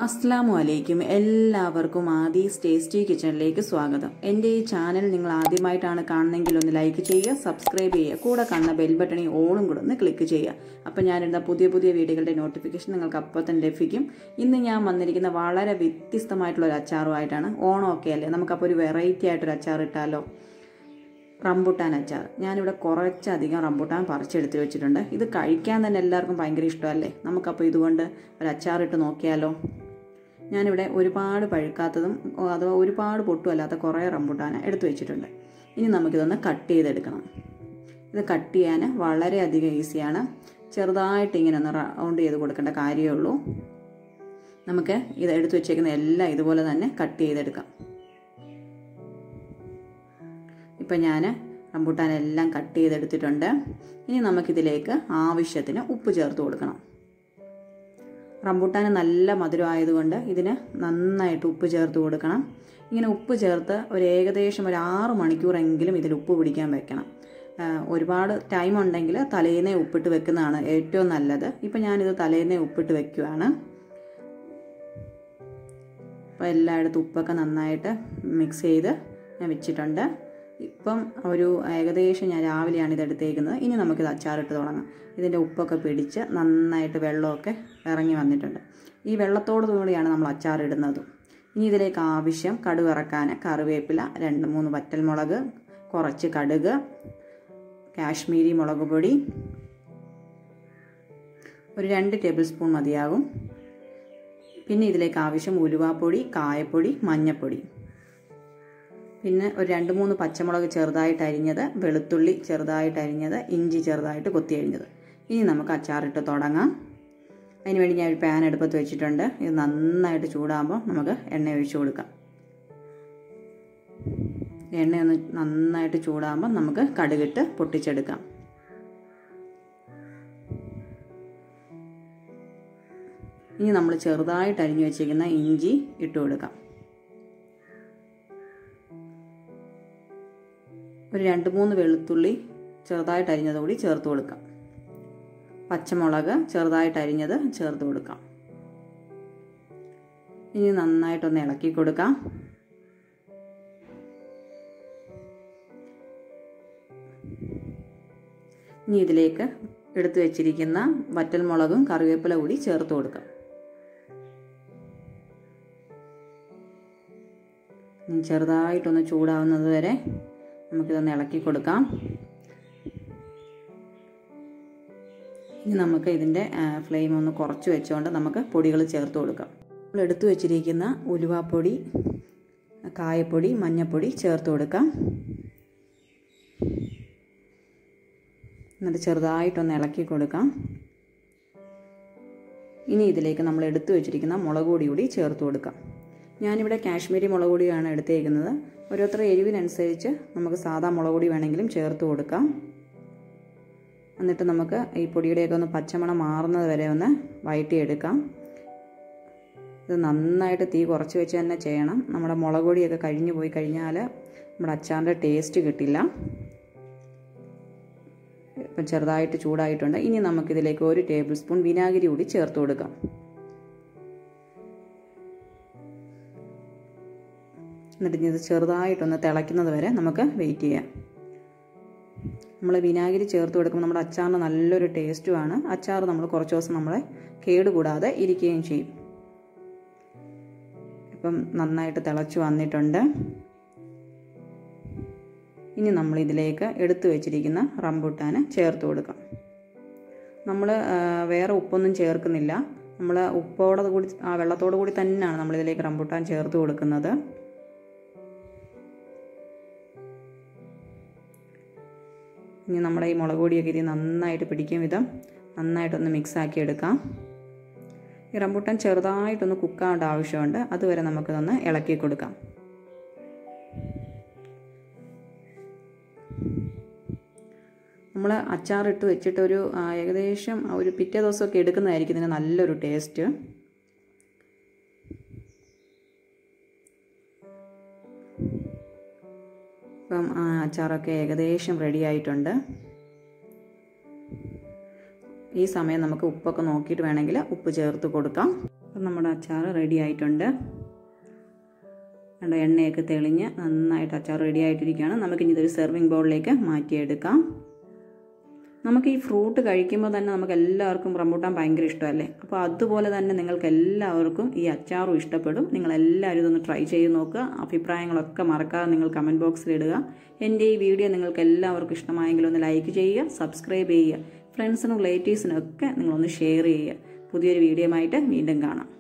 അസ്സാം വലൈക്കും എല്ലാവർക്കും ആദീസ് ടേസ്റ്റി കിച്ചണിലേക്ക് സ്വാഗതം എൻ്റെ ഈ ചാനൽ നിങ്ങൾ ആദ്യമായിട്ടാണ് കാണുന്നതെങ്കിൽ ഒന്ന് ലൈക്ക് ചെയ്യുക സബ്സ്ക്രൈബ് ചെയ്യുക കൂടെ കാണുന്ന ബെൽ ബട്ടണിൽ ഓളും കൂടെ ഒന്ന് ക്ലിക്ക് ചെയ്യുക അപ്പോൾ ഞാനിടുന്ന പുതിയ പുതിയ വീഡിയോകളുടെ നോട്ടിഫിക്കേഷൻ നിങ്ങൾക്ക് അപ്പോൾ തന്നെ ലഭിക്കും ഇന്ന് ഞാൻ വന്നിരിക്കുന്ന വളരെ വ്യത്യസ്തമായിട്ടുള്ള ഒരു അച്ചാറുമായിട്ടാണ് ഓണമൊക്കെ അല്ലേ നമുക്കപ്പോൾ ഒരു വെറൈറ്റി ആയിട്ടൊരു അച്ചാർ ഇട്ടാലോ റംബുട്ടാൻ അച്ചാർ ഞാനിവിടെ കുറച്ചധികം റംബുട്ടാൻ പറിച്ചെടുത്ത് വെച്ചിട്ടുണ്ട് ഇത് കഴിക്കാൻ തന്നെ എല്ലാവർക്കും ഭയങ്കര ഇഷ്ടമല്ലേ നമുക്കപ്പോൾ ഇതുകൊണ്ട് ഒരു അച്ചാറിട്ട് നോക്കിയാലോ ഞാനിവിടെ ഒരുപാട് പഴുക്കാത്തതും അഥവാ ഒരുപാട് പൊട്ടുമല്ലാത്ത കുറേ റംബുട്ടാൻ എടുത്തു വെച്ചിട്ടുണ്ട് ഇനി നമുക്കിതൊന്ന് കട്ട് ചെയ്തെടുക്കണം ഇത് കട്ട് ചെയ്യാൻ വളരെയധികം ഈസിയാണ് ചെറുതായിട്ട് ഇങ്ങനെ ഒന്ന് റൗണ്ട് ചെയ്ത് കൊടുക്കേണ്ട കാര്യമേ ഉള്ളൂ നമുക്ക് ഇത് എടുത്തു വെച്ചേക്കുന്ന എല്ലാം ഇതുപോലെ തന്നെ കട്ട് ചെയ്തെടുക്കാം ഇപ്പം ഞാൻ റംബൂട്ടാനെല്ലാം കട്ട് ചെയ്തെടുത്തിട്ടുണ്ട് ഇനി നമുക്കിതിലേക്ക് ആവശ്യത്തിന് ഉപ്പ് ചേർത്ത് കൊടുക്കണം റംബൂട്ടാൻ നല്ല മധുരമായതുകൊണ്ട് ഇതിന് നന്നായിട്ട് ഉപ്പ് ചേർത്ത് കൊടുക്കണം ഇങ്ങനെ ഉപ്പ് ചേർത്ത് ഒരു ഏകദേശം ഒരു ആറ് മണിക്കൂറെങ്കിലും ഇതിൽ ഉപ്പ് പിടിക്കാൻ വെക്കണം ഒരുപാട് ടൈം ഉണ്ടെങ്കിൽ തലേന്നേ ഉപ്പിട്ട് വെക്കുന്നതാണ് ഏറ്റവും നല്ലത് ഇപ്പം ഞാനിത് തലേന്നേ ഉപ്പിട്ട് വെക്കുവാണ് അപ്പോൾ എല്ലായിടത്തും ഉപ്പൊക്കെ നന്നായിട്ട് മിക്സ് ചെയ്ത് ഞാൻ വെച്ചിട്ടുണ്ട് ഇപ്പം ഒരു ഏകദേശം ഞാൻ രാവിലെയാണ് ഇത് എടുത്തേക്കുന്നത് ഇനി നമുക്കിത് അച്ചാറിട്ട് തുടങ്ങാം ഇതിൻ്റെ ഉപ്പൊക്കെ പിടിച്ച് നന്നായിട്ട് വെള്ളമൊക്കെ ഇറങ്ങി വന്നിട്ടുണ്ട് ഈ വെള്ളത്തോടു കൂടിയാണ് നമ്മൾ അച്ചാറിടുന്നത് ഇനി ഇതിലേക്ക് ആവശ്യം കടുക് ഇറക്കാൻ കറിവേപ്പില രണ്ട് മൂന്ന് വറ്റൽമുളക് കുറച്ച് കടുക് കാശ്മീരി മുളക് പൊടി ഒരു രണ്ട് ടേബിൾ സ്പൂൺ മതിയാകും പിന്നെ ഇതിലേക്ക് ആവശ്യം ഉലുവാപ്പൊടി കായപ്പൊടി മഞ്ഞൾപ്പൊടി പിന്നെ ഒരു രണ്ട് മൂന്ന് പച്ചമുളക് ചെറുതായിട്ട് അരിഞ്ഞത് വെളുത്തുള്ളി ചെറുതായിട്ട് അരിഞ്ഞത് ഇഞ്ചി ചെറുതായിട്ട് കൊത്തി അരിഞ്ഞത് ഇനി നമുക്ക് അച്ചാറിട്ട് തുടങ്ങാം അതിന് വേണ്ടി ഞാൻ ഒരു പാൻ അടുപ്പത്ത് വെച്ചിട്ടുണ്ട് ഇത് നന്നായിട്ട് ചൂടാകുമ്പോൾ നമുക്ക് എണ്ണ ഒഴിച്ചു കൊടുക്കാം എണ്ണ ഒന്ന് നന്നായിട്ട് ചൂടാകുമ്പോൾ നമുക്ക് കടുകിട്ട് പൊട്ടിച്ചെടുക്കാം ഇനി നമ്മൾ ചെറുതായിട്ട് അരിഞ്ഞു വെച്ചിരിക്കുന്ന ഇഞ്ചി ഇട്ട് കൊടുക്കാം ഒരു രണ്ട് മൂന്ന് വെളുത്തുള്ളി ചെറുതായിട്ട് അരിഞ്ഞത് കൂടി ചേർത്ത് കൊടുക്കാം പച്ചമുളക് ചെറുതായിട്ട് അരിഞ്ഞത് ചേർത്ത് കൊടുക്കാം ഇനി നന്നായിട്ടൊന്ന് ഇളക്കി കൊടുക്കാം ഇനി ഇതിലേക്ക് എടുത്തു വെച്ചിരിക്കുന്ന വറ്റൽമുളകും കറിവേപ്പില കൂടി ചേർത്ത് കൊടുക്കാം ചെറുതായിട്ടൊന്ന് ചൂടാവുന്നത് വരെ നമുക്കിതൊന്ന് ഇളക്കി കൊടുക്കാം ഇനി നമുക്ക് ഇതിൻ്റെ ഫ്ലെയിം ഒന്ന് കുറച്ച് വെച്ചുകൊണ്ട് നമുക്ക് പൊടികൾ ചേർത്ത് കൊടുക്കാം നമ്മൾ എടുത്തു വെച്ചിരിക്കുന്ന ഉലുവാപ്പൊടി കായപ്പൊടി മഞ്ഞൾപ്പൊടി ചേർത്ത് കൊടുക്കാം എന്നിട്ട് ചെറുതായിട്ടൊന്ന് ഇളക്കി കൊടുക്കാം ഇനി ഇതിലേക്ക് നമ്മൾ എടുത്തു വെച്ചിരിക്കുന്ന മുളക് പൊടി കൂടി ചേർത്ത് കൊടുക്കാം ഞാനിവിടെ കാശ്മീരി മുളക് പൊടിയാണ് എടുത്തേക്കുന്നത് ഓരോരുത്തർ എരിവിനനുസരിച്ച് നമുക്ക് സാധാ മുളക് പൊടി വേണമെങ്കിലും ചേർത്ത് കൊടുക്കാം എന്നിട്ട് നമുക്ക് ഈ പൊടിയുടെയൊക്കെ ഒന്ന് പച്ചമണം മാറുന്നത് വരെ ഒന്ന് വഴറ്റിയെടുക്കാം ഇത് നന്നായിട്ട് തീ കുറച്ച് വെച്ച് തന്നെ ചെയ്യണം നമ്മുടെ മുളക് പൊടിയൊക്കെ കഴിഞ്ഞു പോയി കഴിഞ്ഞാൽ നമ്മുടെ അച്ചാറിൻ്റെ ടേസ്റ്റ് കിട്ടില്ല ഇപ്പം ചെറുതായിട്ട് ചൂടായിട്ടുണ്ട് ഇനി നമുക്കിതിലേക്ക് ഒരു ടേബിൾ സ്പൂൺ വിനാഗിരി കൂടി ചേർത്ത് കൊടുക്കാം എന്നിട്ട് ഇത് ചെറുതായിട്ടൊന്ന് തിളയ്ക്കുന്നത് വരെ നമുക്ക് വെയിറ്റ് ചെയ്യാം നമ്മൾ വിനാഗിരി ചേർത്ത് കൊടുക്കുമ്പോൾ നമ്മുടെ അച്ചാറിന് നല്ലൊരു ടേസ്റ്റുമാണ് അച്ചാർ നമ്മൾ കുറച്ച് ദിവസം നമ്മളെ കേടുകൂടാതെ ഇരിക്കുകയും ചെയ്യും ഇപ്പം നന്നായിട്ട് തിളച്ച് വന്നിട്ടുണ്ട് ഇനി നമ്മൾ ഇതിലേക്ക് എടുത്തു വെച്ചിരിക്കുന്ന റംബുട്ടാന് ചേർത്ത് കൊടുക്കാം നമ്മൾ വേറെ ഉപ്പൊന്നും ചേർക്കുന്നില്ല നമ്മൾ ഉപ്പോടെ കൂടി ആ വെള്ളത്തോടു കൂടി തന്നെയാണ് നമ്മളിതിലേക്ക് റംബുട്ടാൻ ചേർത്ത് കൊടുക്കുന്നത് ഇനി നമ്മുടെ ഈ മുളക് പൊടിയൊക്കെ ഇത് നന്നായിട്ട് പിടിക്കും വിധം നന്നായിട്ടൊന്ന് മിക്സ് ആക്കി എടുക്കാം ഈ റംബൂട്ടാൻ ചെറുതായിട്ടൊന്ന് കുക്കാവേണ്ട ആവശ്യമുണ്ട് അതുവരെ നമുക്കിതൊന്ന് ഇളക്കി കൊടുക്കാം നമ്മൾ അച്ചാറിട്ട് വെച്ചിട്ട് ഒരു ഏകദേശം ഒരു പിറ്റേ ദിവസമൊക്കെ എടുക്കുന്നതായിരിക്കും ഇതിന് നല്ലൊരു ടേസ്റ്റ് ഇപ്പം അച്ചാറൊക്കെ ഏകദേശം റെഡി ആയിട്ടുണ്ട് ഈ സമയം നമുക്ക് ഉപ്പൊക്കെ നോക്കിയിട്ട് വേണമെങ്കിൽ ഉപ്പ് ചേർത്ത് കൊടുക്കാം അപ്പം നമ്മുടെ അച്ചാർ റെഡി ആയിട്ടുണ്ട് കണ്ട എണ്ണയൊക്കെ തെളിഞ്ഞ് നന്നായിട്ട് അച്ചാർ റെഡി ആയിട്ടിരിക്കുകയാണ് നമുക്കിനി ഇതൊരു സെർവിങ് ബൗളിലേക്ക് മാറ്റിയെടുക്കാം നമുക്ക് ഈ ഫ്രൂട്ട് കഴിക്കുമ്പോൾ തന്നെ നമുക്ക് എല്ലാവർക്കും റംബൂട്ടാൻ ഭയങ്കര ഇഷ്ടമല്ലേ അപ്പോൾ അതുപോലെ തന്നെ നിങ്ങൾക്ക് എല്ലാവർക്കും ഈ അച്ചാറും ഇഷ്ടപ്പെടും നിങ്ങൾ എല്ലാവരും ഇതൊന്ന് ട്രൈ ചെയ്ത് നോക്കുക അഭിപ്രായങ്ങളൊക്കെ മറക്കാതെ നിങ്ങൾ കമൻറ്റ് ബോക്സിൽ ഇടുക എൻ്റെ ഈ വീഡിയോ നിങ്ങൾക്ക് എല്ലാവർക്കും ഇഷ്ടമായെങ്കിൽ ഒന്ന് ലൈക്ക് ചെയ്യുക സബ്സ്ക്രൈബ് ചെയ്യുക ഫ്രണ്ട്സിനും റിലേറ്റീവ്സിനും ഒക്കെ നിങ്ങളൊന്ന് ഷെയർ ചെയ്യുക പുതിയൊരു വീഡിയോ ആയിട്ട് വീണ്ടും കാണാം